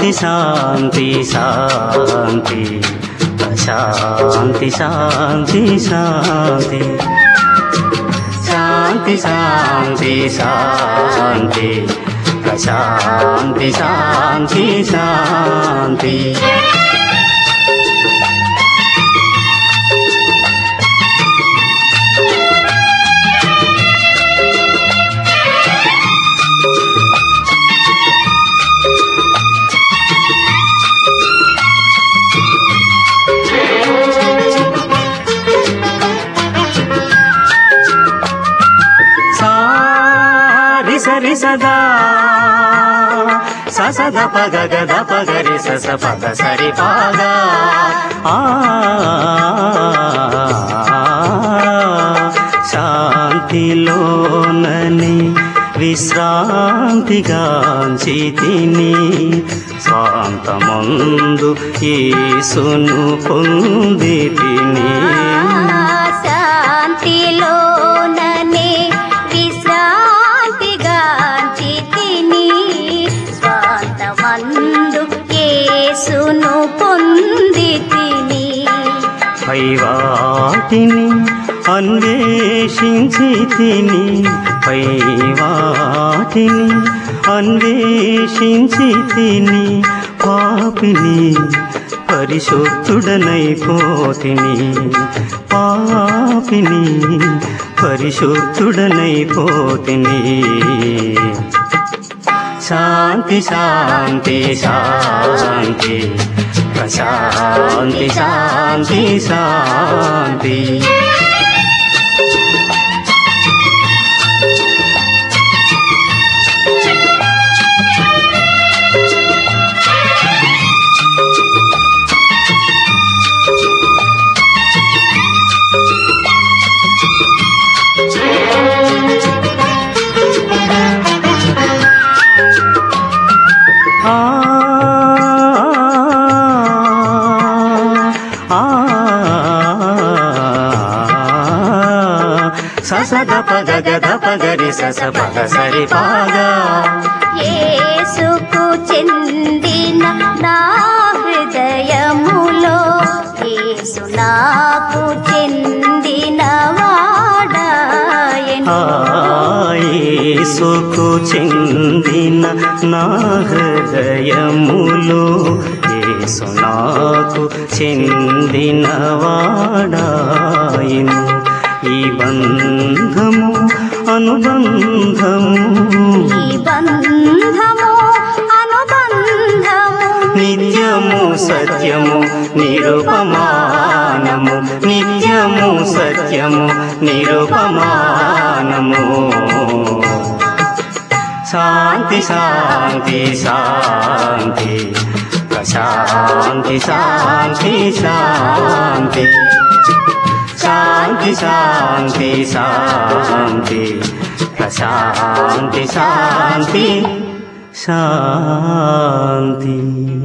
శాంతి శాంతి శాంతి శాంతి శాంతి శాంతి శాంతి శాంతి శాంతి శాంతి శాంతి శాంతి సారి సరి సదా ససద పగ గద పగరి సస పద సరి పాగ ఆ శాంతిలోనని విశ్రాంతిగాంచి తిని స్వాంతమందు యేసును పొంది తిని శాంతిలోననే విశ్రాంతిగా చితిని స్వాంతమందు యేసును పొంది తిని పైవాటిని అన్వేషించి తిని పైవాటిని అన్వేషించి తిని పాపిని పరిశుద్ధుడనైపోతిని పాపిని పరిశుద్ధుడనైపోతిని శాంతి శాంతి శాంతి ప్రశాంతి శాంతి శాంతి ఆ ఆ ససద పగ గద పగరి సస పగ సరి పాగా యేసుకు చెందిన నా హృదయములో యేసు నాకు చెందిన వాడాయను యేసుకు చెందిన నా హృదయములో యేసు నాకు చెందిన వాడాయను ఈ బంధము అనుబంధము ఈ బంధము అనుబంధము నిత్యము సత్యము నిరుపమానము నిత్యము సత్యము నిరుపమానము శాంతి శాంతి శాంతి ప్రశాంతి శాంతి శాంతి శాంతి శాంతి శాంతి ప్రశాంతి శాంతి శాంతి